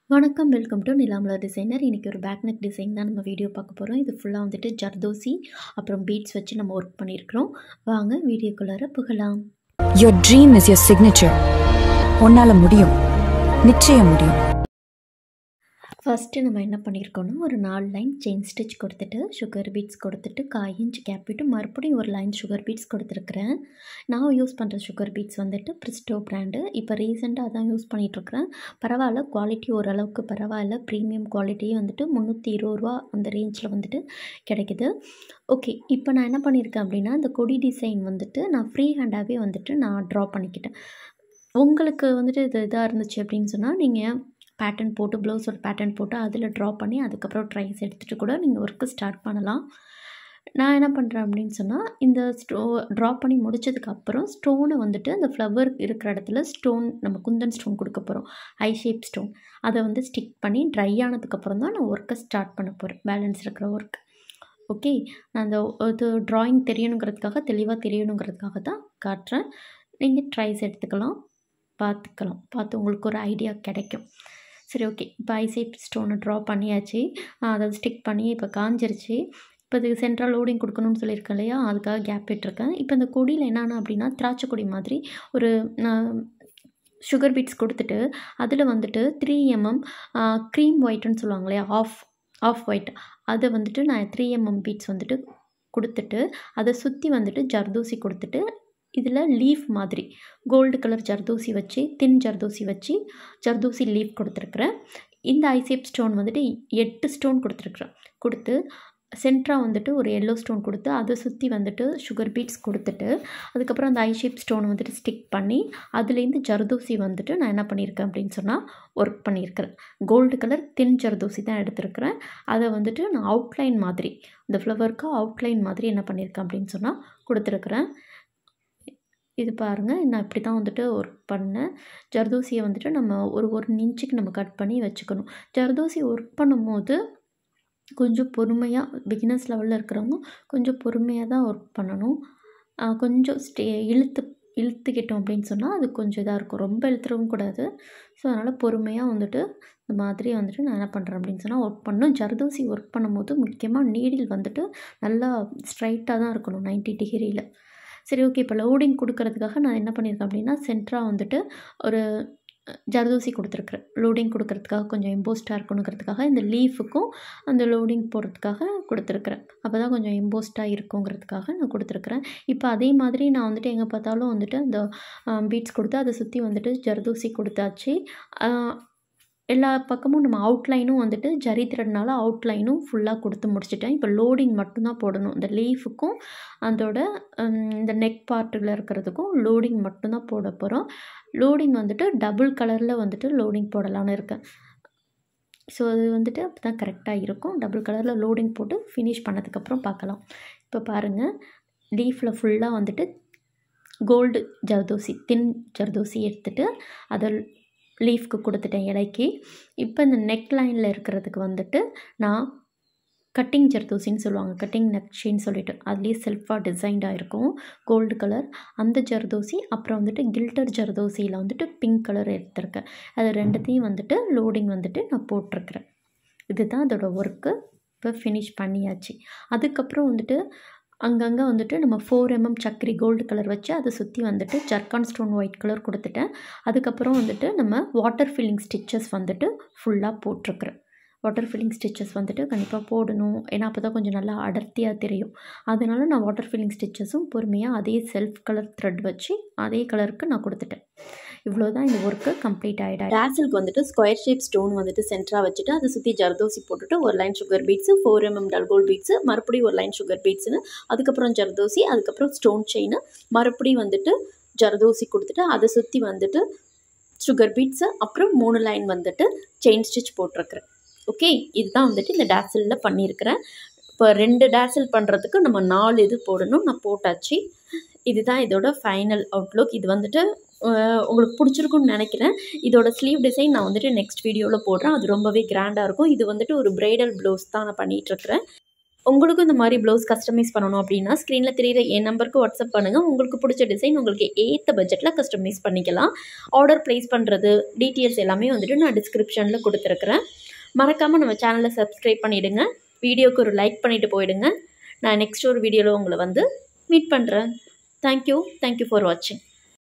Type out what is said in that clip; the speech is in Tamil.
வணக்கம் வெல்கம் டு நிலாமலர் டிசைனர் இன்றைக்கி ஒரு பேக் நெக் டிசைன் தான் நம்ம வீடியோ பார்க்க போகிறோம் இது ஃபுல்லாக வந்துட்டு ஜர்தோசி அப்புறம் பீட்ஸ் வச்சு நம்ம ஒர்க் பண்ணியிருக்கிறோம் வாங்க வீடியோக்குள்ளார புகலாம் Your dream is your signature. உன்னால முடியும் நிச்சயம் முடியும் ஃபஸ்ட்டு நம்ம என்ன பண்ணியிருக்கோம்னா ஒரு நாலு லைன் செயின் ஸ்டிச் கொடுத்துட்டு சுகர் பீட்ஸ் கொடுத்துட்டு காய் இன்ச் கேப் விட்டு மறுபடியும் ஒரு லைன் சுகர் பீட்ஸ் கொடுத்துருக்குறேன் நான் யூஸ் பண்ணுற சுகர் பீட்ஸ் வந்துட்டு பிரிஸ்டோ பிராண்டு இப்போ ரீசெண்டாக அதான் யூஸ் பண்ணிகிட்ருக்கிறேன் பரவாயில்ல குவாலிட்டி ஓரளவுக்கு பரவாயில்ல ப்ரீமியம் குவாலிட்டி வந்துட்டு முந்நூற்றி இருபது ரூபா அந்த ரேஞ்சில் வந்துட்டு கிடைக்குது ஓகே இப்போ நான் என்ன பண்ணியிருக்கேன் அப்படின்னா இந்த கொடி டிசைன் வந்துட்டு நான் ஃப்ரீ ஹேண்டாகவே வந்துட்டு நான் ட்ரா பண்ணிக்கிட்டேன் உங்களுக்கு வந்துட்டு இது இதாக இருந்துச்சு அப்படின்னு சொன்னால் நீங்கள் பேட்டர்ன் போட்டு ப்ளவுஸோட பேட்டர்ன் போட்டு அதில் ட்ரா பண்ணி அதுக்கப்புறம் ட்ரைஸ் எடுத்துகிட்டு கூட நீங்கள் ஒர்க்கு ஸ்டார்ட் பண்ணலாம் நான் என்ன பண்ணுறேன் அப்படின்னு சொன்னால் இந்த ஸ்டோ ட்ரா பண்ணி முடிச்சதுக்கப்புறம் ஸ்டோனை வந்துட்டு அந்த ஃப்ளவர் இருக்கிற இடத்துல ஸ்டோன் நம்ம குந்தன் ஸ்டோன் கொடுக்க போகிறோம் ஐ ஷேப் ஸ்டோன் அதை வந்து ஸ்டிக் பண்ணி ட்ரை ஆனதுக்கப்புறம் தான் நான் ஒர்க்கை ஸ்டார்ட் பண்ண போகிறேன் பேலன்ஸ் இருக்கிற ஒர்க் ஓகே நான் அந்த இது ட்ராயிங் தெரியணுங்கிறதுக்காக தெளிவாக தெரியணுங்கிறதுக்காக தான் காட்டுறேன் நீங்கள் ட்ரைஸ் எடுத்துக்கலாம் பார்த்துக்கலாம் பார்த்து உங்களுக்கு ஒரு ஐடியா கிடைக்கும் சரி ஓகே இப்போ ஐசேப் ஸ்டோனை ட்ரா பண்ணியாச்சு அதை ஸ்டிக் பண்ணி இப்போ காஞ்சிருச்சு இப்போ இதுக்கு சென்ட்ரல் லோடிங் கொடுக்கணும்னு சொல்லியிருக்கேன் இல்லையா அதுக்காக கேப் விட்டுருக்கேன் இப்போ இந்த கொடியில் என்னென்னா அப்படின்னா திராட்சை கொடி மாதிரி ஒரு சுகர் பீட்ஸ் கொடுத்துட்டு அதில் வந்துட்டு த்ரீ எம்எம் க்ரீம் ஒயிட்டுன்னு சொல்லுவாங்க இல்லையா ஆஃப் ஆஃப் ஒயிட் அதை வந்துட்டு நான் த்ரீ எம்எம் பீட்ஸ் வந்துட்டு கொடுத்துட்டு அதை சுற்றி வந்துட்டு ஜர்தூசி கொடுத்துட்டு இதில் லீஃப் மாதிரி கோல்டு கலர் ஜர்தூசி வச்சு தின் ஜர்தூசி வச்சு ஜர்தூசி லீஃப் கொடுத்துருக்குறேன் இந்த ஐசேப் ஸ்டோன் வந்துட்டு எட்டு ஸ்டோன் கொடுத்துருக்குறேன் கொடுத்து சென்ட்ராக வந்துட்டு ஒரு எல்லோ ஸ்டோன் கொடுத்து அதை சுற்றி வந்துட்டு சுகர் பீட்ஸ் கொடுத்துட்டு அதுக்கப்புறம் அந்த ஐஷேப் ஸ்டோன் வந்துட்டு ஸ்டிக் பண்ணி அதுலேருந்து ஜர்தூசி வந்துட்டு நான் என்ன பண்ணியிருக்கேன் அப்படின்னு சொன்னால் ஒர்க் பண்ணியிருக்கிறேன் கோல்டு கலர் தின் ஜர்தூசி தான் எடுத்திருக்கிறேன் அதை வந்துட்டு நான் அவுட்லைன் மாதிரி இந்த ஃப்ளவருக்கு அவுட்லைன் மாதிரி என்ன பண்ணியிருக்கேன் அப்படின்னு சொன்னால் கொடுத்துருக்குறேன் இது பாருங்கள் நான் இப்படி தான் வந்துட்டு ஒர்க் பண்ணேன் ஜர்தோசியை வந்துட்டு நம்ம ஒரு ஒரு இன்ச்சுக்கு நம்ம கட் பண்ணி வச்சுக்கணும் ஜர்தோசி ஒர்க் பண்ணும்போது கொஞ்சம் பொறுமையாக பிகினர்ஸ் லெவலில் இருக்கிறவங்க கொஞ்சம் பொறுமையாக தான் ஒர்க் பண்ணணும் கொஞ்சம் ஸ்டே இழுத்து இழுத்துக்கிட்டோம் அப்படின்னு சொன்னால் அது கொஞ்சம் இதாக இருக்கும் ரொம்ப இழுத்துறவும் கூடாது ஸோ அதனால் பொறுமையாக வந்துட்டு இந்த மாதிரி வந்துட்டு நான் என்ன பண்ணுறேன் அப்படின்னு சொன்னால் ஒர்க் பண்ணணும் ஜர்தோசி ஒர்க் பண்ணும்போது முக்கியமாக நீடில் வந்துட்டு நல்லா ஸ்ட்ரைட்டாக தான் இருக்கணும் நைன்ட்டி டிகிரியில் சரி ஓகே இப்போ லோடிங் கொடுக்கறதுக்காக நான் என்ன பண்ணியிருக்கேன் அப்படின்னா சென்ட்ராக வந்துட்டு ஒரு ஜர்தூசி கொடுத்துருக்குறேன் லோடிங் கொடுக்கறதுக்காக கொஞ்சம் எம்போஸ்டாக இருக்கணுங்கிறதுக்காக இந்த லீஃபுக்கும் அந்த லோடிங் போடுறதுக்காக கொடுத்துருக்குறேன் அப்போ தான் கொஞ்சம் எம்போஸ்டாக இருக்குங்கிறதுக்காக நான் கொடுத்துருக்குறேன் இப்போ அதே மாதிரி நான் வந்துட்டு எங்கே பார்த்தாலும் வந்துட்டு அந்த பீட்ஸ் கொடுத்து அதை சுற்றி வந்துட்டு ஜர்தூசி கொடுத்தாச்சு எல்லா பக்கமும் நம்ம அவுட்லைனும் வந்துட்டு ஜரி த்ரெட்னால அவுட்லைனும் ஃபுல்லாக கொடுத்து முடிச்சிட்டேன் இப்போ லோடிங் மட்டும்தான் போடணும் இந்த லீஃபுக்கும் அதோட இந்த நெக் பார்ட்டில் இருக்கிறதுக்கும் லோடிங் மட்டும்தான் போட போகிறோம் லோடிங் வந்துட்டு டபுள் கலரில் வந்துட்டு லோடிங் போடலான்னு இருக்கேன் ஸோ அது வந்துட்டு அப்போ தான் கரெக்டாக இருக்கும் டபுள் கலரில் லோடிங் போட்டு ஃபினிஷ் பண்ணதுக்கப்புறம் பார்க்கலாம் இப்போ பாருங்கள் லீஃபில் ஃபுல்லாக வந்துட்டு கோல்டு ஜர்தோசி தின் ஜர்தோசி எடுத்துகிட்டு அதை லீஃப்க்கு கொடுத்துட்டேன் இலைக்கு இப்போ இந்த நெக் லைனில் இருக்கிறதுக்கு வந்துட்டு நான் கட்டிங் ஜர்தூசின்னு சொல்லுவாங்க கட்டிங் நக்ஷின்னு சொல்லிட்டு அதுலேயே செல்ஃபாக டிசைன்டாக இருக்கும் கோல்டு கலர் அந்த ஜர்தோசி அப்புறம் வந்துட்டு கில்டர் ஜர்தோசியில் வந்துட்டு பிங்க் கலர் எடுத்திருக்கேன் அது ரெண்டுத்தையும் வந்துட்டு லோடிங் வந்துட்டு நான் போட்டிருக்கிறேன் இதுதான் அதோட ஒர்க்கு இப்போ ஃபினிஷ் பண்ணியாச்சு அதுக்கப்புறம் வந்துட்டு அங்கங்கே வந்துட்டு நம்ம ஃபோர் எம்எம் சக்கரி கோல்டு கலர் வச்சு அதை சுற்றி வந்துட்டு ஜர்கான் ஸ்டோன் ஒயிட் கலர் கொடுத்துட்டேன் அதுக்கப்புறம் வந்துட்டு நம்ம வாட்டர் ஃபில்லிங் ஸ்டிச்சஸ் வந்துட்டு ஃபுல்லாக போட்டிருக்குறேன் வாட்டர் ஃபில்லிங் ஸ்டிச்சஸ் வந்துட்டு கண்டிப்பாக போடணும் ஏன்னா அப்போ தான் கொஞ்சம் நல்லா அடர்த்தியாக தெரியும் அதனால நான் வாட்டர் ஃபில்லிங் ஸ்டிச்சஸும் பொறுமையாக அதே செல்ஃப் கலர் த்ரெட் வச்சு அதே கலருக்கு நான் கொடுத்துட்டேன் இவ்வளோ தான் இந்த ஒர்க்கு கம்ப்ளீட் ஆகிடா டேசலுக்கு வந்துட்டு ஸ்கொயர் ஷேப் ஸ்டோன் வந்துட்டு சென்டராக வச்சுட்டு அதை சுற்றி ஜர்தோசி போட்டுட்டு ஒரு line sugar beads four MM டல்கோல் பீட்ஸு மறுபடியும் ஒரு லைன் சுகர் பீட்ஸ்னு அதுக்கப்புறம் ஜர்தோசி அதுக்கப்புறம் ஸ்டோன் செயின் மறுபடியும் வந்துட்டு ஜர்தோசி கொடுத்துட்டு அதை சுற்றி வந்துட்டு சுகர் பீட்ஸு அப்புறம் மூணு லைன் வந்துட்டு செயின் ஸ்டிச் போட்டிருக்கிறேன் ஓகே இதுதான் வந்துட்டு இந்த டேசலில் பண்ணியிருக்கிறேன் இப்போ ரெண்டு டேசல் பண்ணுறதுக்கு நம்ம நாலு இது போடணும் நான் போட்டாச்சு இதுதான் இதோட ஃபைனல் அவுட்லுக் இது வந்துட்டு உங்களுக்கு பிடிச்சிருக்குன்னு நினைக்கிறேன் இதோட ஸ்லீவ் டிசைன் நான் வந்துட்டு நெக்ஸ்ட் வீடியோவில் போடுறேன் அது ரொம்பவே கிராண்டாக இருக்கும் இது வந்துட்டு ஒரு ப்ரைடல் ப்ளவுஸ் தான் நான் பண்ணிகிட்ருக்கிறேன் உங்களுக்கும் இந்த மாதிரி ப்ளவுஸ் கஸ்டமைஸ் பண்ணணும் அப்படின்னா ஸ்க்ரீனில் தெரியுற என் நம்பருக்கு வாட்ஸ்அப் பண்ணுங்கள் உங்களுக்கு பிடிச்ச டிசைன் உங்களுக்கு ஏற்ற பட்ஜெட்டில் கஸ்டமைஸ் பண்ணிக்கலாம் ஆர்டர் ப்ளேஸ் பண்ணுறது டீட்டெயில்ஸ் எல்லாமே வந்துட்டு நான் டிஸ்கிரிப்ஷனில் கொடுத்துருக்குறேன் மறக்காமல் நம்ம சேனலை சப்ஸ்கிரைப் பண்ணிவிடுங்க வீடியோக்கு ஒரு லைக் பண்ணிவிட்டு போயிடுங்க நான் நெக்ஸ்ட் ஒரு வீடியோவில் உங்களை வந்து மீட் பண்ணுறேன் தேங்க்யூ தேங்க்யூ ஃபார் வாட்சிங்